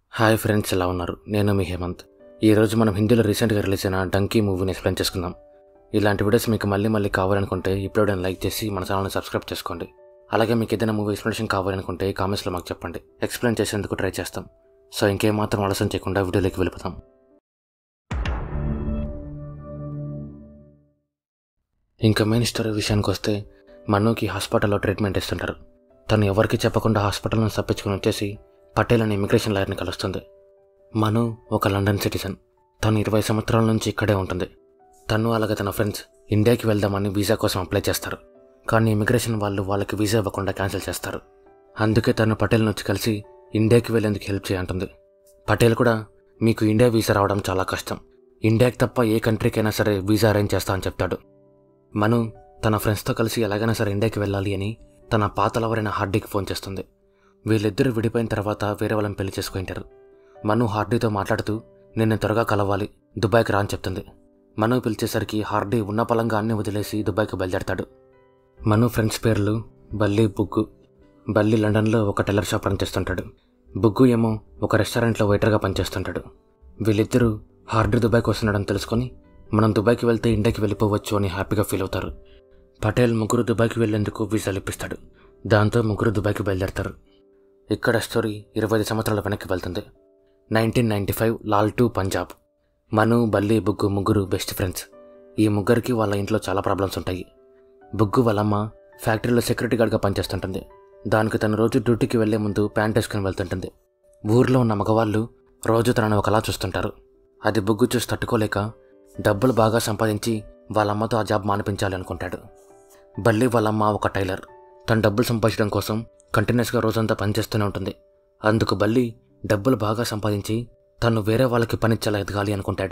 hi friends ఎలా ఉన్నారు నేను మీ హేమంత్ ఈరోజు మనం హిందీలో రీసెంట్గా రిలీజ్ అయిన డంకీ మూవీని ఎక్స్ప్లెయిన్ చేసుకుందాం ఇలాంటి వీడియోస్ మీకు మళ్ళీ మళ్ళీ కావాలనుకుంటే ఇప్పుడు లైక్ చేసి మన ఛానల్ని సబ్స్క్రైబ్ చేసుకోండి అలాగే మీకు ఏదైనా మూవీ ఎక్స్ప్లెనేషన్ కావాలనుకుంటే కామెంట్స్లో మాకు చెప్పండి ఎక్స్ప్లెయిన్ చేసేందుకు ట్రై చేస్తాం సో ఇంకేం మాత్రం ఆలస్యం చేయకుండా వీడియోలోకి వెళ్ళిపోతాం ఇంకా మెయిన్ స్టోరీ విషయానికి వస్తే మనుకి హాస్పిటల్లో ట్రీట్మెంట్ ఇస్తుంటారు తను ఎవరికి చెప్పకుండా హాస్పిటల్ నుంచి తప్పించుకుని వచ్చేసి పటేల్ అనే ఇమిగ్రేషన్ లాయర్ని కలుస్తుంది మను ఒక లండన్ సిటిజన్ తను ఇరవై సంవత్సరాల నుంచి ఇక్కడే ఉంటుంది తను అలాగే తన ఫ్రెండ్స్ ఇండియాకి వెళ్దామని వీసా కోసం అప్లై చేస్తారు కానీ ఇమిగ్రేషన్ వాళ్ళు వాళ్ళకి వీసా ఇవ్వకుండా క్యాన్సిల్ చేస్తారు అందుకే తను పటేల్ నుంచి కలిసి ఇండియాకి వెళ్ళేందుకు హెల్ప్ చేయంటుంది పటేల్ కూడా మీకు ఇండియా వీసా రావడం చాలా కష్టం ఇండియాకి తప్ప ఏ కంట్రీకైనా సరే వీసా అరేంజ్ చేస్తా అని చెప్తాడు మను తన ఫ్రెండ్స్తో కలిసి ఎలాగైనా సరే ఇండియాకి వెళ్ళాలి అని తన పాత లవరైన హార్డీకి ఫోన్ చేస్తుంది వీళ్ళిద్దరూ విడిపోయిన తర్వాత వేరే వాళ్ళని పెళ్లి చేసుకుంటారు మను హార్డీతో మాట్లాడుతూ నిన్ను త్వరగా కలవాలి దుబాయ్కి రా అని చెప్తుంది మను పిలిచేసరికి హార్డీ ఉన్న పలంగా అన్ని వదిలేసి దుబాయ్కి బయలుదేరతాడు మను ఫ్రెండ్స్ పేర్లు బల్లి బుగ్గు బల్లి లండన్లో ఒక టెల్లర్ షాప్ పనిచేస్తుంటాడు బుగ్గు ఏమో ఒక రెస్టారెంట్లో వెయిటర్గా పనిచేస్తుంటాడు వీళ్ళిద్దరూ హార్డీ దుబాయ్కి వస్తున్నాడని తెలుసుకొని మనం దుబాయ్కి వెళ్తే ఇండియాకి వెళ్ళిపోవచ్చు అని హ్యాపీగా ఫీల్ అవుతారు పటేల్ ముగ్గురు దుబాయ్కి వెళ్లేందుకు వీసాలు ఇప్పిస్తాడు దాంతో ముగ్గురు దుబాయ్కి బయలుదేరతారు ఇక్కడ స్టోరీ ఇరవై ఐదు సంవత్సరాల వెనక్కి వెళ్తుంది nineteen ninety five Laltu Punjab Manu Balli Buggu ముగ్గురు బెస్ట్ ఫ్రెండ్స్ ఈ ముగ్గురికి వాళ్ళ ఇంట్లో చాలా ప్రాబ్లమ్స్ ఉంటాయి బుగ్గు వాళ్ళమ్మ ఫ్యాక్టరీలో సెక్యూరిటీ గార్డ్గా పనిచేస్తుంటుంది దానికి తను రోజు డ్యూటీకి వెళ్లే ముందు ప్యాంట్ వేసుకుని వెళ్తుంటుంది ఊర్లో ఉన్న మగవాళ్ళు రోజు తనను ఒకలా చూస్తుంటారు అది బుగ్గు చూసి తట్టుకోలేక డబ్బులు బాగా సంపాదించి వాళ్ళమ్మతో ఆ జాబ్ మానిపించాలి అనుకుంటాడు బల్లి వాళ్ళమ్మ ఒక టైలర్ తను డబ్బులు సంపాదించడం కోసం కంటిన్యూస్గా రోజంతా పనిచేస్తూనే ఉంటుంది అందుకు బల్లి డబ్బులు బాగా సంపాదించి తను వేరే వాళ్ళకి పనిచ్చేలా ఎదగాలి అనుకుంటాడు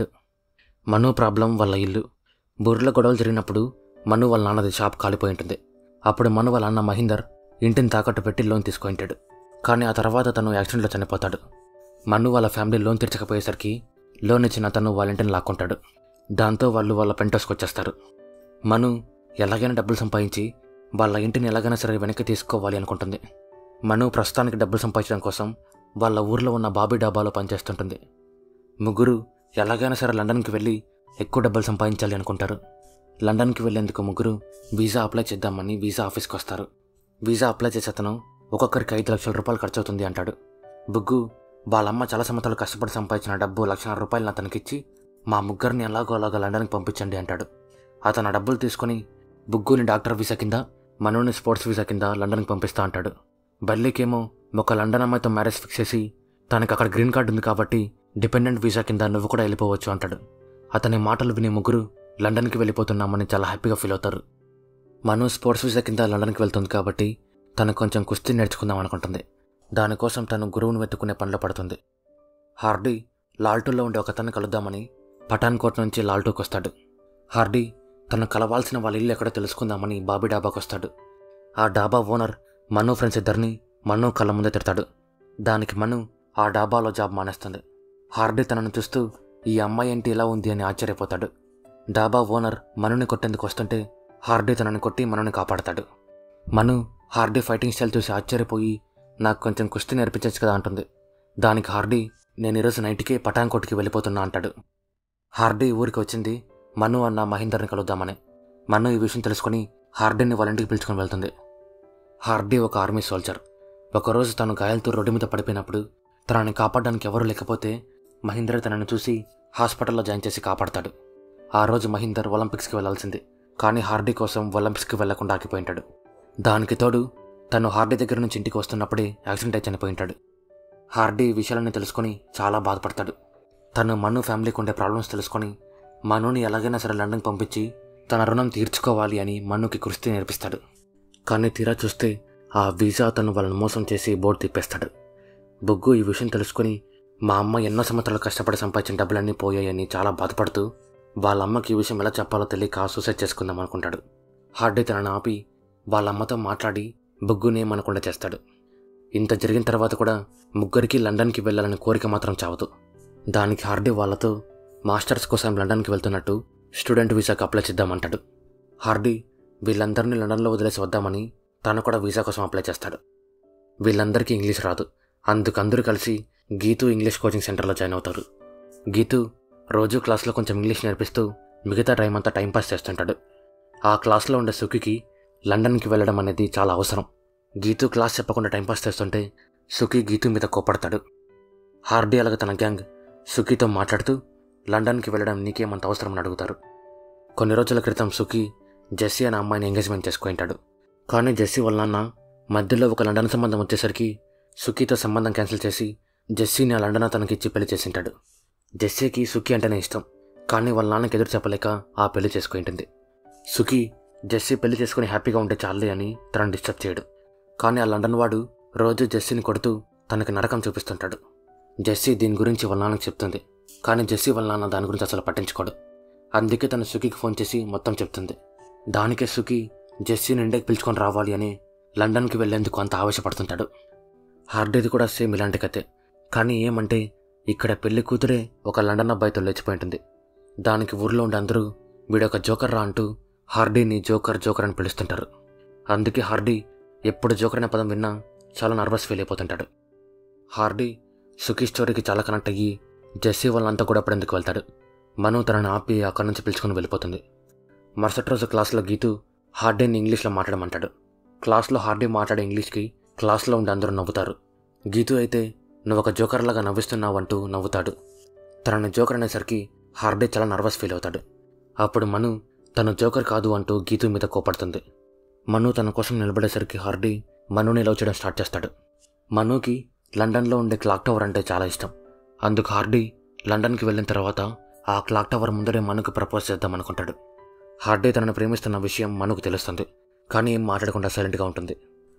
మను ప్రాబ్లం వాళ్ళ ఇల్లు బుర్రలో గొడవలు జరిగినప్పుడు మను వాళ్ళ నాన్నది షాప్ కాలిపోయి ఉంటుంది అప్పుడు మను వాళ్ళ అన్న మహీందర్ ఇంటిని తాకట్టు పెట్టి లోన్ తీసుకుంటాడు కానీ ఆ తర్వాత తను యాక్సిడెంట్లో చనిపోతాడు మను వాళ్ళ ఫ్యామిలీ లోన్ తీర్చకపోయేసరికి లోన్ ఇచ్చిన తను వాళ్ళ ఇంటిని లాక్కుంటాడు దాంతో వాళ్ళు వాళ్ళ పెంటోస్కి వచ్చేస్తారు మను ఎలాగైనా డబ్బులు సంపాదించి వాళ్ళ ఇంటిని ఎలాగైనా సరే వెనక్కి తీసుకోవాలి అనుకుంటుంది మను ప్రస్తుతానికి డబ్బులు సంపాదించడం కోసం వాళ్ళ ఊర్లో ఉన్న బాబీ డాబాలో పనిచేస్తుంటుంది ముగ్గురు ఎలాగైనా సరే లండన్కి వెళ్ళి ఎక్కువ డబ్బులు సంపాదించాలి అనుకుంటారు లండన్కి వెళ్ళేందుకు ముగ్గురు వీసా అప్లై చేద్దామని వీసా ఆఫీస్కి వస్తారు వీసా అప్లై చేసే అతను ఒక్కొక్కరికి ఐదు లక్షల రూపాయలు ఖర్చు అవుతుంది అంటాడు బుగ్గు వాళ్ళమ్మ చాలా సంవత్సరాలు కష్టపడి సంపాదించిన డబ్బు లక్షన్నర రూపాయలు అతనికిచ్చి మా ముగ్గురిని ఎలాగో అలాగో లండన్కి పంపించండి అంటాడు అతను ఆ డబ్బులు తీసుకొని బుగ్గుని డాక్టర్ వీసా కింద మనోని స్పోర్ట్స్ వీసా కింద లండన్కి పంపిస్తా అంటాడు బల్లికేమో ఒక లండన్ అమ్మాయితో మ్యారేజ్ ఫిక్స్ చేసి తనకు అక్కడ గ్రీన్ కార్డు ఉంది కాబట్టి డిపెండెంట్ వీసా కింద నువ్వు కూడా వెళ్ళిపోవచ్చు అంటాడు అతని మాటలు విని ముగ్గురు లండన్కి వెళ్ళిపోతున్నామని చాలా హ్యాపీగా ఫీల్ అవుతారు మను స్పోర్ట్స్ వీసా కింద లండన్కి వెళ్తుంది కాబట్టి తను కొంచెం కుస్తీ నేర్చుకుందాం అనుకుంటుంది దానికోసం తను గురువును వెతుక్కునే పనిలో పడుతుంది హార్డీ లాల్టూలో ఉండే ఒక అతన్ని కలుద్దామని పఠాన్కోట్ నుంచి లాల్టూకి వస్తాడు హార్డీ తను కలవాల్సిన వాళ్ళ ఇల్లు ఎక్కడో తెలుసుకుందామని బాబీ డాబాకు వస్తాడు ఆ డాబా ఓనర్ మను ఫ్రెండ్స్ ఇద్దరిని మను కళ్ళ ముందే తిడతాడు దానికి మను ఆ డాబాలో జాబ్ మానేస్తుంది హార్డీ తనను చూస్తూ ఈ అమ్మాయి ఏంటి ఇలా ఉంది అని ఆశ్చర్యపోతాడు డాబా ఓనర్ మనుని కొట్టేందుకు వస్తుంటే హార్డీ తనని కొట్టి మనుని కాపాడతాడు మను హార్డీ ఫైటింగ్ స్టైల్ చూసి ఆశ్చర్యపోయి నాకు కొంచెం కుస్తీ నేర్పించచ్చు కదా అంటుంది దానికి హార్డీ నేను ఈరోజు నైట్కే పటాన్కోట్కి వెళ్ళిపోతున్నా అంటాడు హార్డీ ఊరికి వచ్చింది మను అన్న మహేందర్ని కలుద్దామని మను ఈ విషయం తెలుసుకుని హార్డీని వాళ్ళ ఇంటికి పిలుచుకొని వెళ్తుంది హార్డీ ఒక ఆర్మీ సోల్జర్ ఒకరోజు తను గాయాలతో రోడ్డు మీద పడిపోయినప్పుడు తనని కాపాడడానికి ఎవరూ లేకపోతే మహేందర్ తనని చూసి హాస్పిటల్లో జాయిన్ చేసి కాపాడతాడు ఆ రోజు మహేందర్ ఒలింపిక్స్కి వెళ్లాల్సింది కానీ హార్డీ కోసం ఒలింపిక్స్కి వెళ్లకుండా ఆగిపోయింటాడు దానికి తోడు తను హార్డీ దగ్గర నుంచి ఇంటికి వస్తున్నప్పుడే యాక్సిడెంట్ అయి చనిపోయింటాడు హార్డీ ఈ విషయాలన్నీ తెలుసుకొని చాలా బాధపడతాడు తను మను ఫ్యామిలీకి ఉండే ప్రాబ్లమ్స్ తెలుసుకొని మనుని ఎలాగైనా సరే లండన్కి పంపించి తన రుణం తీర్చుకోవాలి అని మనుకి కుస్తీ నేర్పిస్తాడు కానీ తీరా చూస్తే ఆ వీసా తను వాళ్ళని మోసం చేసి బోర్డు తిప్పేస్తాడు బొగ్గు ఈ విషయం తెలుసుకొని మా అమ్మ ఎన్నో సంవత్సరాలు కష్టపడి సంపాదించిన డబ్బులన్నీ పోయాయని చాలా బాధపడుతూ వాళ్ళ అమ్మకి ఈ విషయం ఎలా చెప్పాలో తెలియక సూసైడ్ చేసుకుందాం అనుకుంటాడు హార్డీ తనని ఆపి వాళ్ళ అమ్మతో మాట్లాడి బొగ్గుని ఏమనకుండా చేస్తాడు ఇంత జరిగిన తర్వాత కూడా ముగ్గురికి లండన్కి వెళ్ళాలని కోరిక మాత్రం చావదు దానికి హార్డీ వాళ్ళతో మాస్టర్స్ కోసం లండన్కి వెళ్తున్నట్టు స్టూడెంట్ వీసాకి అప్లై చేద్దామంటాడు హార్డీ వీళ్ళందరినీ లండన్లో వదిలేసి వద్దామని తను కూడా వీసా కోసం అప్లై చేస్తాడు వీళ్ళందరికీ ఇంగ్లీష్ రాదు అందుకు అందరూ కలిసి గీతు ఇంగ్లీష్ కోచింగ్ సెంటర్లో జాయిన్ అవుతారు గీతు రోజు క్లాస్లో కొంచెం ఇంగ్లీష్ నేర్పిస్తూ మిగతా టైం అంతా టైంపాస్ చేస్తుంటాడు ఆ క్లాస్లో ఉండే సుఖికి లండన్కి వెళ్ళడం అనేది చాలా అవసరం గీతు క్లాస్ చెప్పకుండా టైంపాస్ చేస్తుంటే సుఖి గీతు మీద కోపడతాడు హార్డీ అలాగే తన గ్యాంగ్ సుఖితో మాట్లాడుతూ లండన్కి వెళ్ళడం నీకేమంత అవసరం అని అడుగుతారు కొన్ని రోజుల క్రితం సుఖి జెస్సీ అనే అమ్మాయిని ఎంగేజ్మెంట్ చేసుకుంటాడు కానీ జెస్సీ వాళ్ళ నాన్న మధ్యలో ఒక లండన్ సంబంధం వచ్చేసరికి సుఖీతో సంబంధం క్యాన్సిల్ చేసి జెస్సీని ఆ లండన్ తనకి ఇచ్చి పెళ్లి చేసింటాడు జెస్సీకి సుఖీ అంటేనే ఇష్టం కానీ వాళ్ళ నాన్నకి ఎదురు చెప్పలేక ఆ పెళ్లి చేసుకుంటుంది సుఖీ జెస్సీ పెళ్లి చేసుకుని హ్యాపీగా ఉంటే చాలే అని తనని డిస్టర్బ్ చేయడు కానీ ఆ లండన్ వాడు రోజు జెస్సీని కొడుతూ తనకి నరకం చూపిస్తుంటాడు జెస్సీ దీని గురించి వాళ్ళ నాన్నకి చెప్తుంది కానీ జెస్సీ వాళ్ళ నాన్న దాని గురించి అసలు పట్టించుకోడు అందుకే తను సుఖీకి ఫోన్ చేసి మొత్తం చెప్తుంది దానికే సుఖీ జెస్సీని ఇండియాకి పిలుచుకొని రావాలి అని లండన్కి వెళ్లేందుకు అంత ఆవేశపడుతుంటాడు హార్డీది కూడా సేమ్ ఇలాంటి కథే కానీ ఏమంటే ఇక్కడ పెళ్లి కూతురే ఒక లండన్ అబ్బాయితో లేచిపోయి ఉంటుంది దానికి ఊర్లో ఉండే అందరూ వీడొక జోకర్ రా అంటూ హార్డీని జోకర్ జోకర్ అని పిలుస్తుంటారు అందుకే హార్డీ ఎప్పుడు జోకర్ అనే పదం విన్నా చాలా నర్వస్ ఫీల్ అయిపోతుంటాడు హార్డీ సుఖీ స్టోరీకి చాలా కనెక్ట్ అయ్యి జెస్సీ వాళ్ళంతా కూడా అప్పుడెందుకు వెళ్తాడు మను తనని ఆపి అక్కడి నుంచి పిలుచుకొని వెళ్ళిపోతుంది మరుసటి రోజు క్లాస్లో గీతు హార్డీని ఇంగ్లీష్లో మాట్లాడమంటాడు క్లాస్లో హార్డీ మాట్లాడే ఇంగ్లీష్కి క్లాస్లో ఉండి అందరూ నవ్వుతారు గీతు అయితే నువ్వు ఒక జోకర్లాగా నవ్విస్తున్నావు అంటూ నవ్వుతాడు తనని జోకర్ అనేసరికి హార్డీ చాలా నర్వస్ ఫీల్ అవుతాడు అప్పుడు మను తను జోకర్ కాదు అంటూ గీతు మీద కోపడుతుంది మను తన కోసం నిలబడేసరికి హార్డీ మనుని లవ్ చేయడం స్టార్ట్ చేస్తాడు మనుకి లండన్లో ఉండే క్లాక్ టవర్ అంటే చాలా ఇష్టం అందుకు హార్డీ లండన్కి వెళ్ళిన తర్వాత ఆ క్లాక్ టవర్ ముందరే మనుకు ప్రపోజ్ చేద్దాం అనుకుంటాడు హార్డీ తనను ప్రేమిస్తున్న విషయం మనుకు తెలుస్తుంది కానీ ఏం మాట్లాడకుండా సైలెంట్గా ఉంటుంది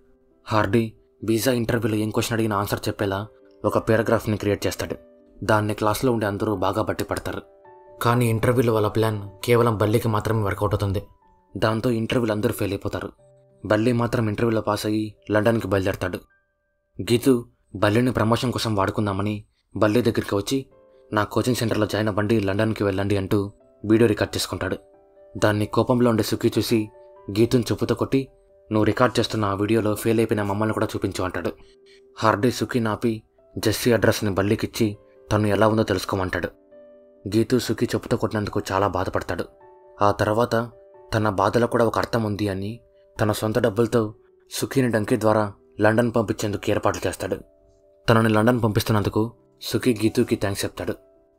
హార్డీ వీసా ఇంటర్వ్యూలో ఏం క్వశ్చన్ అడిగిన ఆన్సర్ చెప్పేలా ఒక పారాగ్రాఫ్ని క్రియేట్ చేస్తాడు దాన్ని క్లాస్లో ఉండే అందరూ బాగా బట్టి పడతారు కానీ ఇంటర్వ్యూలో వాళ్ళ ప్లాన్ కేవలం బల్లికి మాత్రమే వర్కౌట్ అవుతుంది దాంతో ఇంటర్వ్యూలు అందరూ ఫెయిల్ అయిపోతారు బల్లి మాత్రం ఇంటర్వ్యూలో పాస్ అయ్యి లండన్కి బయలుదేరతాడు గీతు బల్లిని ప్రమోషన్ కోసం వాడుకుందామని బల్లి దగ్గరికి వచ్చి నా కోచింగ్ సెంటర్లో జాయిన్ అవ్వండి లండన్కి వెళ్ళండి అంటూ వీడియో రికార్డ్ చేసుకుంటాడు దాన్ని కోపంలో ఉండే సుఖి చూసి గీతుని చెప్పుతో కొట్టి నువ్వు రికార్డ్ చేస్తున్న ఆ వీడియోలో ఫెయిల్ అయిపోయిన మమ్మల్ని కూడా చూపించు అంటాడు హార్డీ సుఖి నాపి జెస్సీ అడ్రస్ని బల్లికిచ్చి తను ఎలా ఉందో తెలుసుకోమంటాడు గీతు సుఖి చెప్పుతో కొట్టినందుకు చాలా బాధపడతాడు ఆ తర్వాత తన బాధలో కూడా ఒక అర్థం ఉంది అని తన సొంత డబ్బులతో సుఖీని డంకీ ద్వారా లండన్ పంపించేందుకు ఏర్పాట్లు చేస్తాడు తనని లండన్ పంపిస్తున్నందుకు సుఖీ గీతుకి థ్యాంక్స్ చెప్తాడు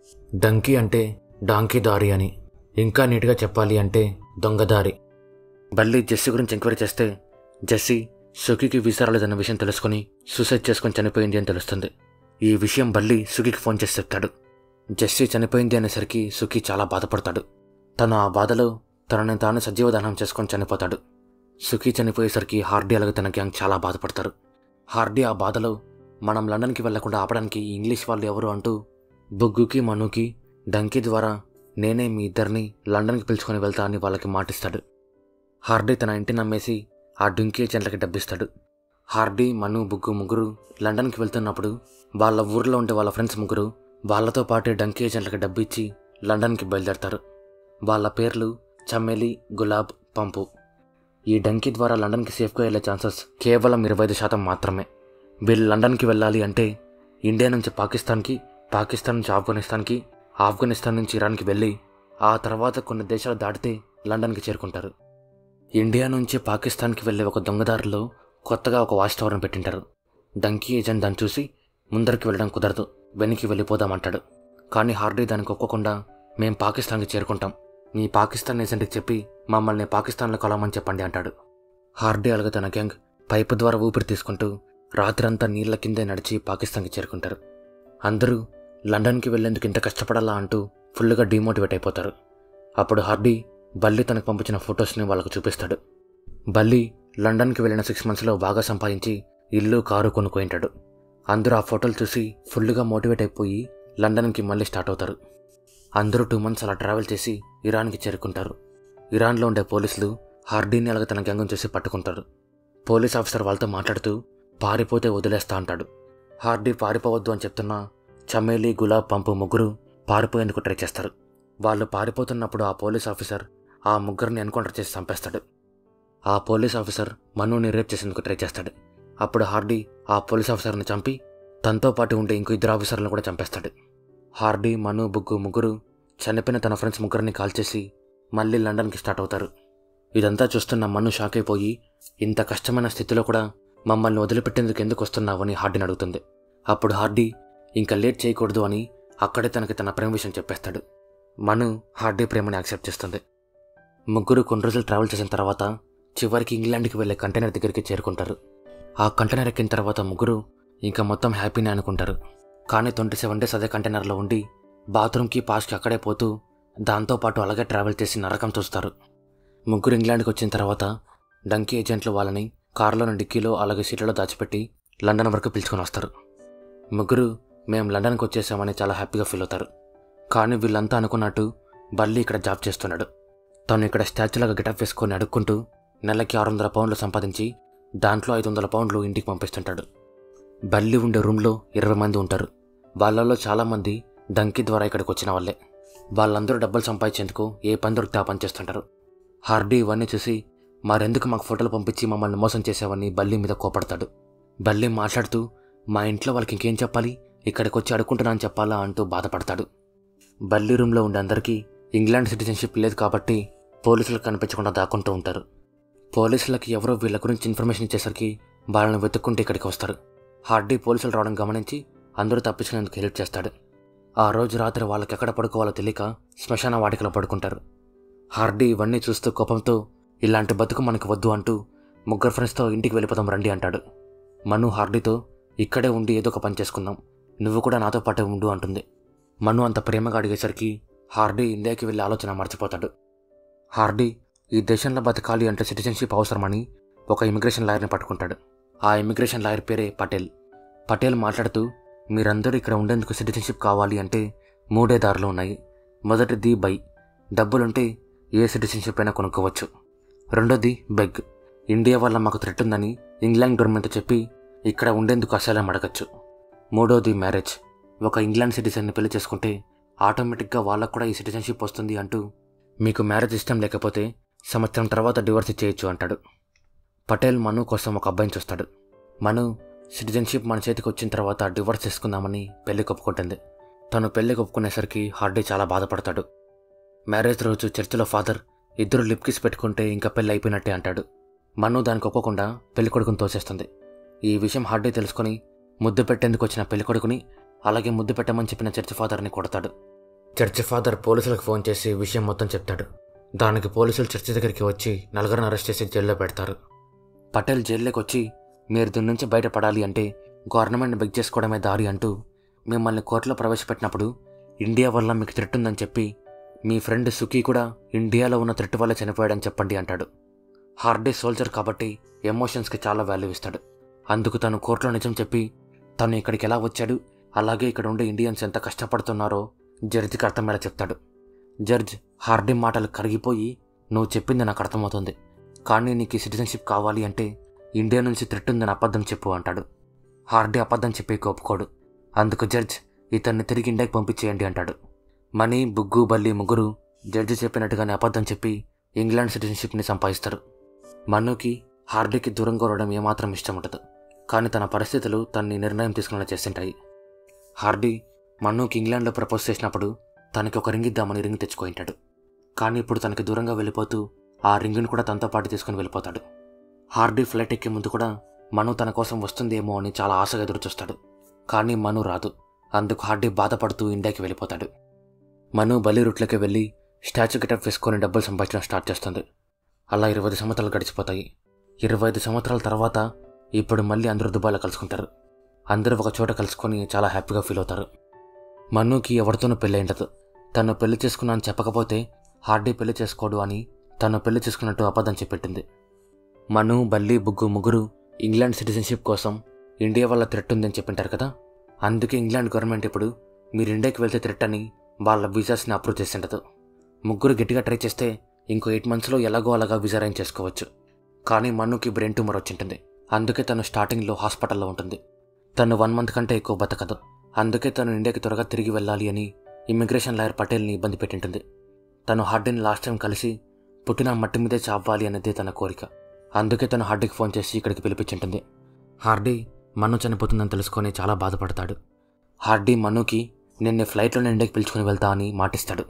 డంకీ అంటే డాంకీ దారి అని ఇంకా నీట్గా చెప్పాలి అంటే దొంగదారి బల్లి జెస్సీ గురించి ఎంక్వైరీ చేస్తే జెస్సీ సుఖీకి వీసా రాలేదన్న విషయం తెలుసుకొని సూసైడ్ చేసుకొని చనిపోయింది అని తెలుస్తుంది ఈ విషయం బల్లి సుఖీకి ఫోన్ చేసి చెప్తాడు జెస్సీ చనిపోయింది అనేసరికి సుఖీ చాలా బాధపడతాడు తను ఆ బాధలో తనని తాను సజీవదానం చేసుకొని చనిపోతాడు సుఖీ చనిపోయేసరికి హార్డీ అలాగే తన గ్యాంగ్ చాలా బాధపడతారు హార్డీ ఆ బాధలో మనం లండన్కి వెళ్లకుండా ఆపడానికి ఈ ఇంగ్లీష్ వాళ్ళు ఎవరు అంటూ బుగ్గుకి మనుకి డంకీ ద్వారా నేనే మీ ఇద్దరిని లండన్కి పిలుచుకొని వెళ్తా అని వాళ్ళకి మాటిస్తాడు హార్డీ తన ఇంటిని నమ్మేసి ఆ డుంకీ ఏజెంట్లకి డబ్బిస్తాడు హార్డీ మను బుగ్గు ముగ్గురు లండన్కి వెళ్తున్నప్పుడు వాళ్ళ ఊర్లో ఉండే వాళ్ళ ఫ్రెండ్స్ ముగ్గురు వాళ్ళతో పాటే డంకీ ఏజెంట్లకి డబ్బు ఇచ్చి లండన్కి బయలుదేరతారు వాళ్ళ పేర్లు చమ్మేలి గులాబ్ పంపు ఈ డంకీ ద్వారా లండన్కి సేఫ్గా వెళ్ళే ఛాన్సెస్ కేవలం ఇరవై ఐదు శాతం మాత్రమే వీళ్ళు లండన్కి వెళ్ళాలి అంటే ఇండియా నుంచి పాకిస్తాన్కి పాకిస్తాన్ నుంచి ఆఫ్ఘనిస్తాన్కి ఆఫ్ఘనిస్తాన్ నుంచి ఇరాన్కి వెళ్ళి ఆ తర్వాత కొన్ని దేశాలు దాటితే లండన్కి చేరుకుంటారు ఇండియా నుంచి పాకిస్తాన్కి వెళ్ళే ఒక దొంగదారిలో కొత్తగా ఒక వాచ్ టవర్ని పెట్టింటారు డంకీ ఏజెంట్ దాన్ని చూసి ముందరికి వెళ్ళడం కుదరదు వెనక్కి వెళ్ళిపోదామంటాడు కానీ హార్డీ దానికి ఒక్కకుండా మేం పాకిస్తాన్కి చేరుకుంటాం మీ పాకిస్తాన్ ఏజెంట్కి చెప్పి మమ్మల్ని పాకిస్తాన్లో కలవమని చెప్పండి అంటాడు హార్డీ అలాగే తన గ్యాంగ్ పైపు ద్వారా ఊపిరి తీసుకుంటూ రాత్రంతా నీళ్ల కిందే నడిచి పాకిస్తాన్కి చేరుకుంటారు అందరూ లండన్కి వెళ్లేందుకు ఇంత కష్టపడాలా అంటూ ఫుల్గా డిమోటివేట్ అయిపోతారు అప్పుడు హార్డీ బల్లి తనకు పంపించిన ఫొటోస్ని వాళ్ళకు చూపిస్తాడు బల్లి లండన్కి వెళ్ళిన సిక్స్ మంత్స్లో బాగా సంపాదించి ఇల్లు కారు కొనుక్కోయింటాడు అందరూ ఆ ఫోటోలు చూసి ఫుల్గా మోటివేట్ అయిపోయి లండన్కి మళ్ళీ స్టార్ట్ అవుతారు అందరూ టూ మంత్స్ అలా ట్రావెల్ చేసి ఇరాన్కి చేరుకుంటారు ఇరాన్లో ఉండే పోలీసులు హార్డీని అలాగే తన గ్యాంగం చూసి పట్టుకుంటారు పోలీస్ ఆఫీసర్ వాళ్ళతో మాట్లాడుతూ పారిపోతే వదిలేస్తా అంటాడు హార్డీ పారిపోవద్దు అని చెప్తున్నా చమేలి గులాబ్ పంపు ముగ్గురు పారిపోయేందుకు ట్రై చేస్తారు వాళ్ళు పారిపోతున్నప్పుడు ఆ పోలీస్ ఆఫీసర్ ఆ ముగ్గురిని ఎన్కౌంటర్ చేసి చంపేస్తాడు ఆ పోలీస్ ఆఫీసర్ మనుని రేప్ చేసేందుకు ట్రై చేస్తాడు అప్పుడు హార్డీ ఆ పోలీస్ ఆఫీసర్ని చంపి తనతో పాటు ఉండే ఇంకో ఇద్దరు ఆఫీసర్లను కూడా చంపేస్తాడు హార్డీ మను బుగ్గు ముగ్గురు చనిపోయిన తన ఫ్రెండ్స్ ముగ్గురిని కాల్చేసి మళ్ళీ లండన్కి స్టార్ట్ అవుతారు ఇదంతా చూస్తున్న మను షాక్ అయిపోయి ఇంత కష్టమైన స్థితిలో కూడా మమ్మల్ని వదిలిపెట్టేందుకు ఎందుకు వస్తున్నావని హార్డీని అడుగుతుంది అప్పుడు హార్డీ ఇంకా లేట్ చేయకూడదు అని అక్కడే తనకి తన ప్రేమ విషయం చెప్పేస్తాడు మను హార్డీ ప్రేమని యాక్సెప్ట్ చేస్తుంది ముగ్గురు కొన్ని రోజులు ట్రావెల్ చేసిన తర్వాత చివరికి ఇంగ్లాండ్కి వెళ్ళే కంటైనర్ దగ్గరికి చేరుకుంటారు ఆ కంటైనర్ ఎక్కిన తర్వాత ముగ్గురు ఇంకా మొత్తం హ్యాపీనే అనుకుంటారు కానీ ట్వంటీ సెవెన్ డేస్ అదే కంటైనర్లో ఉండి బాత్రూమ్కి పాస్కి అక్కడే పోతూ దాంతోపాటు అలాగే ట్రావెల్ చేసి నరకం చూస్తారు ముగ్గురు ఇంగ్లాండ్కి వచ్చిన తర్వాత డంకీ ఏజెంట్లు వాళ్ళని కారులోని డిక్కీలో అలాగే సీట్లలో దాచిపెట్టి లండన్ వరకు పిలుచుకొని వస్తారు ముగ్గురు మేము లండన్కి వచ్చేసామని చాలా హ్యాపీగా ఫీల్ అవుతారు కానీ వీళ్ళంతా అనుకున్నట్టు బల్లి ఇక్కడ జాబ్ చేస్తున్నాడు తను ఇక్కడ స్టాచ్యూలాగా గెటప్ వేసుకొని అడుక్కుంటూ నెలకి ఆరు వందల పౌండ్లు సంపాదించి దాంట్లో ఐదు వందల పౌండ్లు ఇంటికి పంపిస్తుంటాడు బల్లి ఉండే రూమ్లో ఇరవై మంది ఉంటారు వాళ్ళలో చాలామంది డంకీ ద్వారా ఇక్కడికి వచ్చిన వాళ్ళే వాళ్ళందరూ డబ్బులు సంపాదించేందుకు ఏ పని దొరికితే ఆ పని చేస్తుంటారు హార్డీ ఇవన్నీ చూసి మరెందుకు మాకు ఫోటోలు పంపించి మమ్మల్ని మోసం చేసావని బల్లి మీద కోపడతాడు బల్లి మాట్లాడుతూ మా ఇంట్లో వాళ్ళకి ఇంకేం చెప్పాలి ఇక్కడికి వచ్చి అడుక్కుంటున్నాను చెప్పాలా అంటూ బాధపడతాడు బల్లి రూమ్లో ఉండే అందరికీ ఇంగ్లాండ్ సిటిజన్షిప్ లేదు కాబట్టి పోలీసులకు కనిపించకుండా దాక్కుంటూ ఉంటారు పోలీసులకి ఎవరో వీళ్ళ గురించి ఇన్ఫర్మేషన్ ఇచ్చేసరికి వాళ్ళని వెతుక్కుంటూ ఇక్కడికి వస్తారు హార్డీ పోలీసులు రావడం గమనించి అందరూ తప్పించుకునేందుకు హెల్ప్ చేస్తాడు ఆ రోజు రాత్రి వాళ్ళకి ఎక్కడ పడుకోవాలో తెలియక శ్మశాన వాటికలో పడుకుంటారు హార్డీ ఇవన్నీ చూస్తూ కోపంతో ఇలాంటి బతుకు మనకు వద్దు అంటూ ముగ్గురు ఫ్రెండ్స్తో ఇంటికి వెళ్ళిపోదాం రండి అంటాడు మను హార్డీతో ఇక్కడే ఉండి ఏదో ఒక పని చేసుకుందాం నువ్వు కూడా నాతో పాటే ఉండు అంటుంది మను అంత ప్రేమగా అడిగేసరికి హార్డీ ఇండియాకి వెళ్ళే ఆలోచన మర్చిపోతాడు హార్డీ ఈ దేశంలో బతకాలి అంటే సిటిజన్షిప్ అవసరమని ఒక ఇమిగ్రేషన్ లాయర్ని పట్టుకుంటాడు ఆ ఇమిగ్రేషన్ లాయర్ పేరే పటేల్ పటేల్ మాట్లాడుతూ మీరందరూ ఇక్కడ ఉండేందుకు సిటిజన్షిప్ కావాలి అంటే మూడే దారులు ఉన్నాయి మొదటిది బై డబ్బులుంటే ఏ సిటిజన్షిప్ అయినా కొనుక్కోవచ్చు రెండోది బెగ్ ఇండియా వల్ల మాకు థ్రెట్ ఉందని ఇంగ్లాండ్ గవర్నమెంట్ చెప్పి ఇక్కడ ఉండేందుకు అసలే అడగచ్చు మూడోది మ్యారేజ్ ఒక ఇంగ్లాండ్ సిటిజన్ని పెళ్లి చేసుకుంటే ఆటోమేటిక్గా వాళ్ళకు కూడా ఈ సిటిజన్షిప్ వస్తుంది అంటూ మీకు మ్యారేజ్ ఇష్టం లేకపోతే సంవత్సరం తర్వాత డివోర్స్ ఇచ్చేయచ్చు అంటాడు పటేల్ మను కోసం ఒక అబ్బాయిని చూస్తాడు మను సిటిజన్షిప్ మన చేతికి వచ్చిన తర్వాత డివోర్స్ చేసుకుందామని పెళ్లి ఒప్పుకుంటుంది తను పెళ్లి ఒప్పుకునేసరికి హార్డీ చాలా బాధపడతాడు మ్యారేజ్ రోజు చర్చిలో ఫాదర్ ఇద్దరు లిప్ కిస్ పెట్టుకుంటే ఇంకా పెళ్లి అయిపోయినట్టే అంటాడు మను దానికి ఒప్పుకోకుండా పెళ్లి కొడుకుని తోసేస్తుంది ఈ విషయం హార్డీ తెలుసుకొని ముద్దు పెట్టేందుకు వచ్చిన పెళ్లి కొడుకుని అలాగే ముద్దు పెట్టమని చెప్పిన చర్చి ఫాదర్ని కొడతాడు చర్చి ఫాదర్ పోలీసులకు ఫోన్ చేసి విషయం మొత్తం చెప్తాడు దానికి పోలీసులు చర్చి దగ్గరికి వచ్చి నలుగురిని అరెస్ట్ చేసి జైల్లో పెడతారు పటేల్ జైల్లోకి వచ్చి మీరు దీని నుంచి బయటపడాలి అంటే గవర్నమెంట్ బెగ్ చేసుకోవడమే దారి అంటూ మిమ్మల్ని కోర్టులో ప్రవేశపెట్టినప్పుడు ఇండియా వల్ల మీకు థ్రెట్ ఉందని చెప్పి మీ ఫ్రెండ్ సుఖీ కూడా ఇండియాలో ఉన్న థ్రెట్ వల్ల చనిపోయాడని చెప్పండి అంటాడు హార్డీ సోల్జర్ కాబట్టి ఎమోషన్స్కి చాలా వాల్యూ ఇస్తాడు అందుకు తను కోర్టులో నిజం చెప్పి తను ఇక్కడికి ఎలా వచ్చాడు అలాగే ఇక్కడ ఉండే ఇండియన్స్ ఎంత కష్టపడుతున్నారో జడ్జికి అర్థమయ్యేలా చెప్తాడు జడ్జ్ హార్డీ మాటలు కరిగిపోయి నువ్వు చెప్పింది నాకు అర్థమవుతుంది కానీ నీకు ఈ సిటిజన్షిప్ కావాలి అంటే ఇండియా నుంచి థ్రెట్ ఉందని అబద్ధం చెప్పు అంటాడు హార్డీ అబద్ధం చెప్పి ఒప్పుకోడు అందుకు జడ్జ్ ఇతన్ని తిరిగి ఇండియాకి పంపించేయండి అంటాడు మనీ బుగ్గు బల్లి ముగ్గురు జడ్జి చెప్పినట్టుగానే అబద్ధం చెప్పి ఇంగ్లాండ్ సిటిజన్షిప్ని సంపాదిస్తారు మనుకి హార్డీకి దూరంగా ఉండడం ఏమాత్రం ఇష్టం ఉండదు కానీ తన పరిస్థితులు తన్ని నిర్ణయం తీసుకునేలా చేస్తుంటాయి హార్డీ మన్నుకి ఇంగ్లాండ్లో ప్రపోజ్ చేసినప్పుడు తనకి ఒక రింగ్ ఇద్దామని రింగ్ తెచ్చుకుంటాడు కానీ ఇప్పుడు తనకి దూరంగా వెళ్ళిపోతూ ఆ రింగుని కూడా తనతో పాటు తీసుకుని వెళ్ళిపోతాడు హార్డీ ఫ్లైట్ ఎక్కే ముందు కూడా మను తన కోసం వస్తుందేమో అని చాలా ఆశగా ఎదురుచూస్తాడు కానీ మను రాదు అందుకు హార్డీ బాధపడుతూ ఇండియాకి వెళ్ళిపోతాడు మను బలి రూట్లోకి వెళ్ళి స్టాచ్యూ గెటప్ వేసుకొని డబ్బులు సంపాదించడం స్టార్ట్ చేస్తుంది అలా ఇరవై ఐదు సంవత్సరాలు గడిచిపోతాయి ఇరవై ఐదు సంవత్సరాల తర్వాత ఇప్పుడు మళ్ళీ అందరూ దుబాయ్లో కలుసుకుంటారు అందరూ ఒక చోట కలుసుకొని చాలా హ్యాపీగా ఫీల్ అవుతారు మన్నుకి ఎవరితోనూ పెళ్ళి ఉండదు తను పెళ్లి చేసుకున్నాను చెప్పకపోతే హార్డీ పెళ్లి చేసుకోడు అని తను పెళ్లి చేసుకున్నట్టు అబద్ధం చెప్పెట్టింది మను బల్లి బుగ్గు ముగ్గురు ఇంగ్లాండ్ సిటిజన్షిప్ కోసం ఇండియా వల్ల థ్రెట్ ఉందని చెప్పింటారు కదా అందుకే ఇంగ్లాండ్ గవర్నమెంట్ ఇప్పుడు మీరు ఇండియాకి వెళ్తే థ్రెట్ అని వాళ్ళ వీసాస్ని అప్రూవ్ చేసిండదు ముగ్గురు గట్టిగా ట్రై చేస్తే ఇంకో ఎయిట్ మంత్స్లో ఎలాగో అలాగా వీసా రైన్ చేసుకోవచ్చు కానీ మన్నుకి బ్రెయిన్ ట్యూమర్ వచ్చింటుంది అందుకే తను స్టార్టింగ్లో హాస్పిటల్లో ఉంటుంది తను వన్ మంత్ కంటే ఎక్కువ బతకదు అందుకే తను ఇండియాకి త్వరగా తిరిగి వెళ్ళాలి అని ఇమ్మిగ్రేషన్ లాయర్ పటేల్ని ఇబ్బంది పెట్టింటుంది తను హార్డీని లాస్ట్ టైం కలిసి పుట్టిన మట్టి మీదే చావాలి అనేది తన కోరిక అందుకే తను హార్డీకి ఫోన్ చేసి ఇక్కడికి పిలిపించింటుంది హార్డీ మను చనిపోతుందని తెలుసుకొని చాలా బాధపడతాడు హార్డీ మనుకి నిన్ను ఫ్లైట్లోనే ఇండియాకి పిలుచుకుని వెళ్తా అని మాటిస్తాడు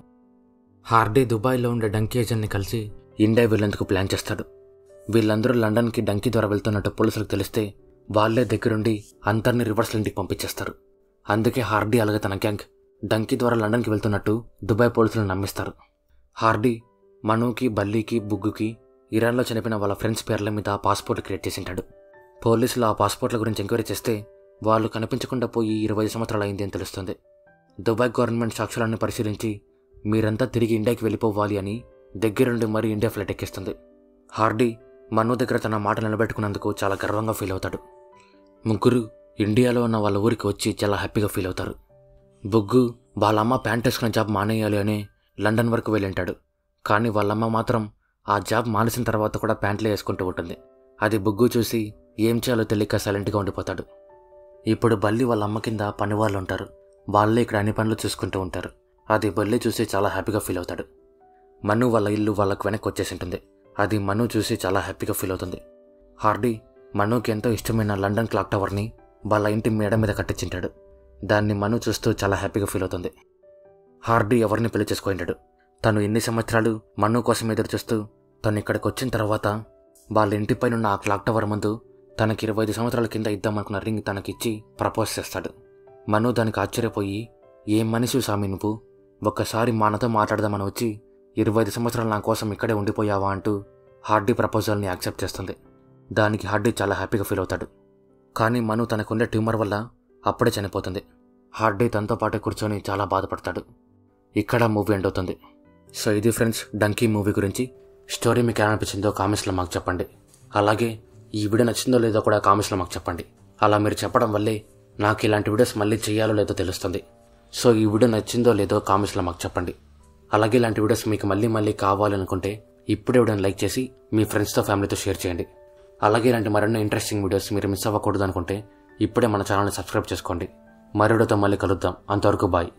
హార్డీ దుబాయ్లో ఉండే డంకీ ఏజెంట్ని కలిసి ఇండియా వెళ్ళేందుకు ప్లాన్ చేస్తాడు వీళ్ళందరూ లండన్కి డంకీ ద్వారా వెళ్తున్నట్టు పోలీసులకు తెలిస్తే వాళ్ళే దగ్గరుండి అందరినీ రివర్స్ ఇంటికి పంపించేస్తారు అందుకే హార్డీ అలాగే తన గ్యాంగ్ డంకీ ద్వారా లండన్కి వెళ్తున్నట్టు దుబాయ్ పోలీసులను నమ్మిస్తారు హార్డీ మనుకి బల్లీకి బుగ్గుకి ఇరాన్లో చనిపోయిన వాళ్ళ ఫ్రెండ్స్ పేర్ల మీద పాస్పోర్ట్ క్రియేట్ చేసింటాడు పోలీసులు ఆ పాస్పోర్ట్ల గురించి ఎంక్వైరీ చేస్తే వాళ్ళు కనిపించకుండా పోయి ఇరవై సంవత్సరాలు అయింది అని తెలుస్తుంది దుబాయ్ గవర్నమెంట్ సాక్షులన్నీ పరిశీలించి మీరంతా తిరిగి ఇండియాకి వెళ్ళిపోవాలి అని దగ్గరుండి మరీ ఇండియా ఫ్లైట్ ఎక్కిస్తుంది హార్డీ మను దగ్గర తన మాట నిలబెట్టుకున్నందుకు చాలా గర్వంగా ఫీల్ అవుతాడు ముగ్గురు ఇండియాలో ఉన్న వాళ్ళ ఊరికి వచ్చి చాలా హ్యాపీగా ఫీల్ అవుతారు బుగ్గు వాళ్ళ అమ్మ ప్యాంట్ వేసుకున్న జాబ్ మానేయాలి అని లండన్ వరకు వెళ్ళింటాడు కానీ వాళ్ళమ్మ మాత్రం ఆ జాబ్ మానేసిన తర్వాత కూడా ప్యాంట్లే వేసుకుంటూ ఉంటుంది అది బుగ్గు చూసి ఏం చేయాలో తెలియక సైలెంట్గా ఉండిపోతాడు ఇప్పుడు బల్లి వాళ్ళ అమ్మ కింద పని వాళ్ళు ఉంటారు వాళ్ళే ఇక్కడ అన్ని పనులు చూసుకుంటూ ఉంటారు అది బల్లి చూసి చాలా హ్యాపీగా ఫీల్ అవుతాడు మను వాళ్ళ ఇల్లు వాళ్ళకు వెనక్కి వచ్చేసి ఉంటుంది అది మను చూసి చాలా హ్యాపీగా ఫీల్ అవుతుంది హార్డీ మనుకి ఎంతో ఇష్టమైన లండన్ క్లాక్ టవర్ని వాళ్ళ ఇంటి మేడ మీద కట్టించింటాడు దాన్ని మను చూస్తూ చాలా హ్యాపీగా ఫీల్ అవుతుంది హార్డీ ఎవరిని పెళ్లి చేసుకుంటాడు తను ఎన్ని సంవత్సరాలు మను కోసం ఎదురు చూస్తూ తను ఇక్కడికి వచ్చిన తర్వాత వాళ్ళ ఇంటిపైన ఉన్న ఆ క్లాక్ టవర్ ముందు తనకి ఇరవై ఐదు సంవత్సరాల కింద ఇద్దామనుకున్న రింగ్ తనకిచ్చి ప్రపోజ్ చేస్తాడు మను దానికి ఆశ్చర్యపోయి ఏం మనిషి స్వామి నువ్వు ఒక్కసారి మానతో మాట్లాడదామని వచ్చి ఇరవై ఐదు సంవత్సరాలు నా కోసం ఇక్కడే ఉండిపోయావా అంటూ హార్డీ ప్రపోజల్ని యాక్సెప్ట్ చేస్తుంది దానికి హార్డీ చాలా హ్యాపీగా ఫీల్ అవుతాడు కానీ మను తనకుండే ట్యూమర్ వల్ల అప్పుడే చనిపోతుంది హార్డీ తనతో పాటే కూర్చొని చాలా బాధపడతాడు ఇక్కడ మూవీ ఎండ్ అవుతుంది సో ఇది ఫ్రెండ్స్ డంకీ మూవీ గురించి స్టోరీ మీకు ఎలా అనిపించిందో కామెంట్స్లో మాకు చెప్పండి అలాగే ఈ వీడియో నచ్చిందో లేదో కూడా కామెంట్స్లో మాకు చెప్పండి అలా మీరు చెప్పడం వల్లే నాకు ఇలాంటి వీడియోస్ మళ్ళీ చేయాలో లేదో తెలుస్తుంది సో ఈ వీడియో నచ్చిందో లేదో కామెంట్స్లో మాకు చెప్పండి అలాగే ఇలాంటి వీడియోస్ మీకు మళ్ళీ మళ్ళీ కావాలనుకుంటే ఇప్పుడే వీడియోని లైక్ చేసి మీ ఫ్రెండ్స్తో ఫ్యామిలీతో షేర్ చేయండి అలాగే ఇలాంటి మరెన్నో ఇంట్రెస్టింగ్ వీడియోస్ మీరు మిస్ అవ్వకూడదు అనుకుంటే ఇప్పుడే మన ఛానల్ని సబ్స్క్రైబ్ చేసుకోండి మరొకటితో మళ్ళీ కలుద్దాం అంతవరకు బాయ్